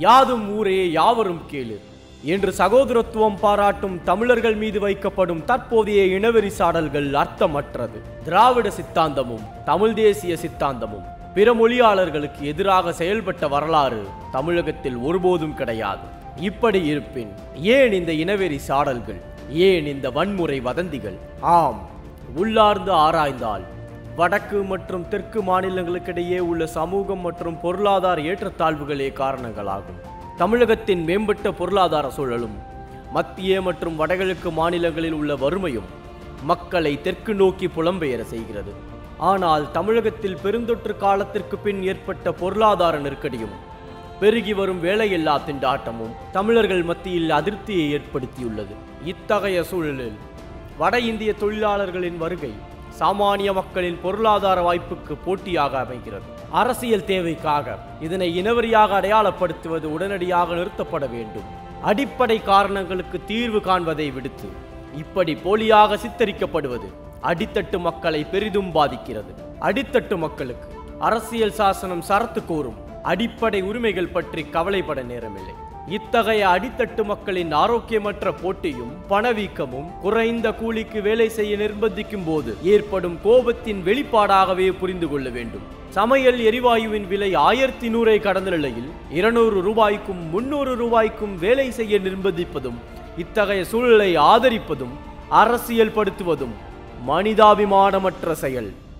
யாதும் ஊரே யாவரும் கேளு என்று சகோதரத்துவம் பாராட்டும் தமிழர்கள் மீது வைக்கப்படும் தற்போதைய இனவெறி சாடல்கள் அர்த்தமற்றது திராவிட சித்தாந்தமும் தமிழ் தேசிய சித்தாந்தமும் பிற மொழியாளர்களுக்கு எதிராக செயல்பட்ட வரலாறு தமிழகத்தில் ஒருபோதும் கிடையாது இப்படி இருப்பின் ஏன் இந்த இனவெறி சாடல்கள் ஏன் இந்த வன்முறை வதந்திகள் ஆம் உள்ளார்ந்து ஆராய்ந்தால் வடக்கு மற்றும் தெற்கு மாநிலங்களுக்கிடையே உள்ள சமூகம் மற்றும் பொருளாதார ஏற்றத்தாழ்வுகளே காரணங்களாகும் தமிழகத்தின் மேம்பட்ட பொருளாதார சூழலும் மத்திய மற்றும் வடகிழக்கு மாநிலங்களில் உள்ள வறுமையும் மக்களை தெற்கு நோக்கி புலம்பெயர செய்கிறது ஆனால் தமிழகத்தில் பெருந்தொற்று காலத்திற்கு பின் ஏற்பட்ட பொருளாதார நெருக்கடியும் பெருகி வரும் வேலையில்லா திண்டாட்டமும் தமிழர்கள் மத்தியில் அதிருப்தியை ஏற்படுத்தியுள்ளது இத்தகைய சூழலில் வட இந்திய தொழிலாளர்களின் வருகை சாமானிய மக்களின் பொருளாதார வாய்ப்புக்கு போட்டியாக அமைகிறது அரசியல் தேவைக்காக இதனை இனவரியாக அடையாளப்படுத்துவது உடனடியாக நிறுத்தப்பட வேண்டும் அடிப்படை காரணங்களுக்கு தீர்வு காண்பதை விடுத்து இப்படி போலியாக சித்தரிக்கப்படுவது அடித்தட்டு மக்களை பெரிதும் பாதிக்கிறது அடித்தட்டு மக்களுக்கு அரசியல் சாசனம் சரத்து கோரும் அடிப்படை உரிமைகள் பற்றி கவலைப்பட நேரமில்லை இத்தகைய அடித்தட்டு மக்களின் ஆரோக்கியமற்ற போட்டியும் பணவீக்கமும் குறைந்த கூலிக்கு வேலை செய்ய நிர்பந்திக்கும் போது ஏற்படும் கோபத்தின் வெளிப்பாடாகவே புரிந்து கொள்ள வேண்டும் சமையல் எரிவாயுவின் விலை ஆயிரத்தி நூறை கடந்த நிலையில் இருநூறு ரூபாய்க்கும் முன்னூறு ரூபாய்க்கும் வேலை செய்ய நிர்பந்திப்பதும் இத்தகைய சூழலை ஆதரிப்பதும் அரசியல் படுத்துவதும் மனிதாபிமானமற்ற செயல்